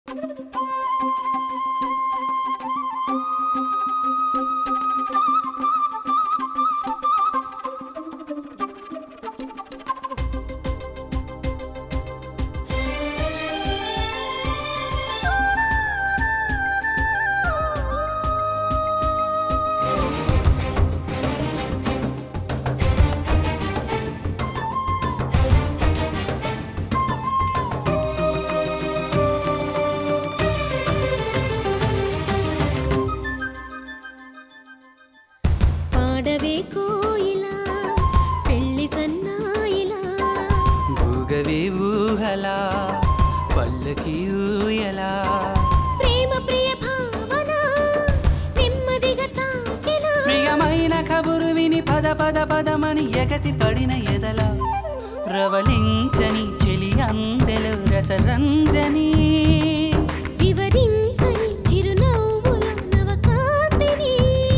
పాడవే కోయిలా పెళ్లి సన్నాయిలా భూగవి ఊహలా పల్లకి ఊయలా ప్రేమ ప్రియ భావన నెమ్మదిగా తాకినా ప్రియమైన కబురు విని పద పద పదమని ఎగసి పడిన ఎదల ప్రవళించని చెలి అందెలు రసరంజని వివరించని చిరునవ్వుల నవకాంతిని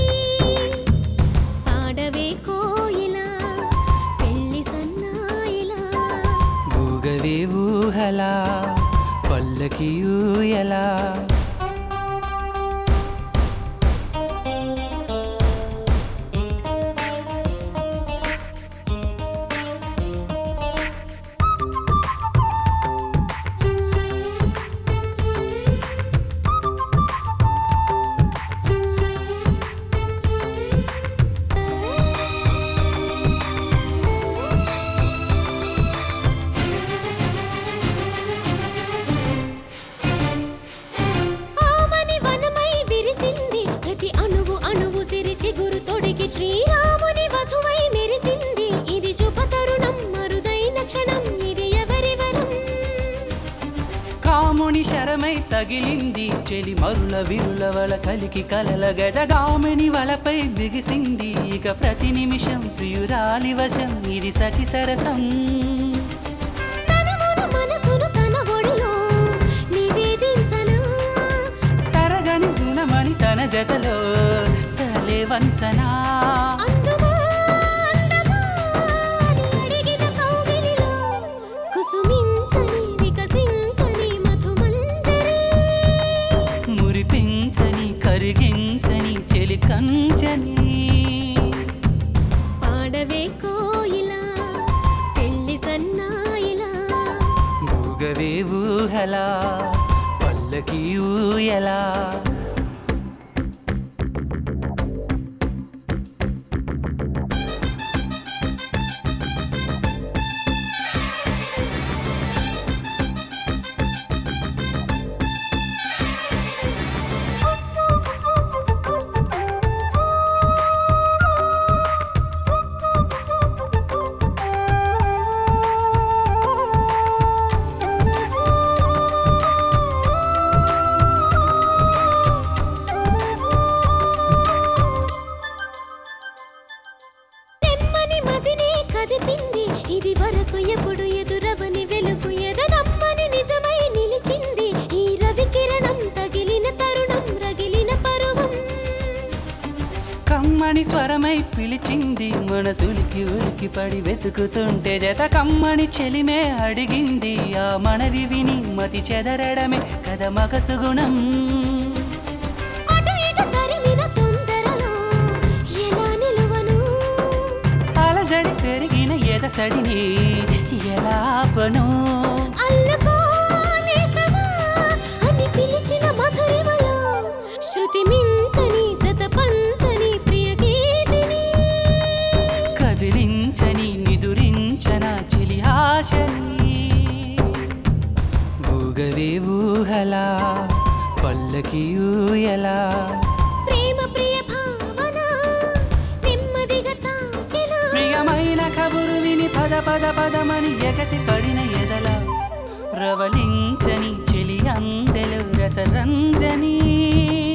పాడవే కోయిలా పెళ్లి సన్నాయిలా భూగవి ఊహలా పల్లకి ఊయలా ఆమని వనమై విరిసింది ప్రతి అణువు అణువు సిరిచి గురు తొడిగి శ్రీరాముని వధువై మెరిసింది ఇది శుభ తరుణం మరుదైన క్షణం ఇది ఎవరి వరం కాముని శరమై తగిలింది చెలి మరుల విరుల వల కలికి కలల గజగామిని వలపై బిగిసింది ఇక ప్రతి నిమిషం ప్రియురాలి వశం ఇది సఖి సరసం తనమున మనసును తన ఒడిలో నివేదించనా తరగని గుణమని తన జతలో తలే వంచనా అందుమా అందమా అని అడిగిన కౌగిలిలో కుసుమించని వికసించని మధుమంజరి మురిపించని కరిగించని చెలి కంచని పాడవే కోయిలా పెళ్లి సన్నాయిలా భూగవే ఊహలా పల్లకి ఊయలా నెమ్మని మదినే కదిపింది ఇది వరకు ఎప్పుడు ఎదురవని వెలుగు ఎదనమ్మని నిజమై నిలిచింది ఈ రవి కిరణం తగిలిన తరుణం రగిలిన పరువం కమ్మని స్వరమై పిలిచింది మనసులికి ఉలికి పడి వెతుకుతుంటే జత కమ్మని చెలిమే అడిగింది ఆ మనవి విని మతి చెదరడమే కథ మగసుగుణం అటు ఇటు తరిమిన తొందరలో ఎలా నిలువను అలజడి పెరిగిన ఎదసడిని ఎలా ఆపను అల్లుకో నేస్తమా అని పిలిచిన మధురిమలో శృతి మించని జత పంచని ప్రియ గీతిని కదిలించని నిదురించన చెలి ఆశని భూగవే ఊహలా పల్లకి ఊయలా ప్రేమ ప్రియ భావన నెమ్మదిగా తాకినా ప్రియమైన కబురు విని పద పద పదమని ఎగసి పడిన ఎదల ప్రవళించని చెలి అందెలు రసరంజని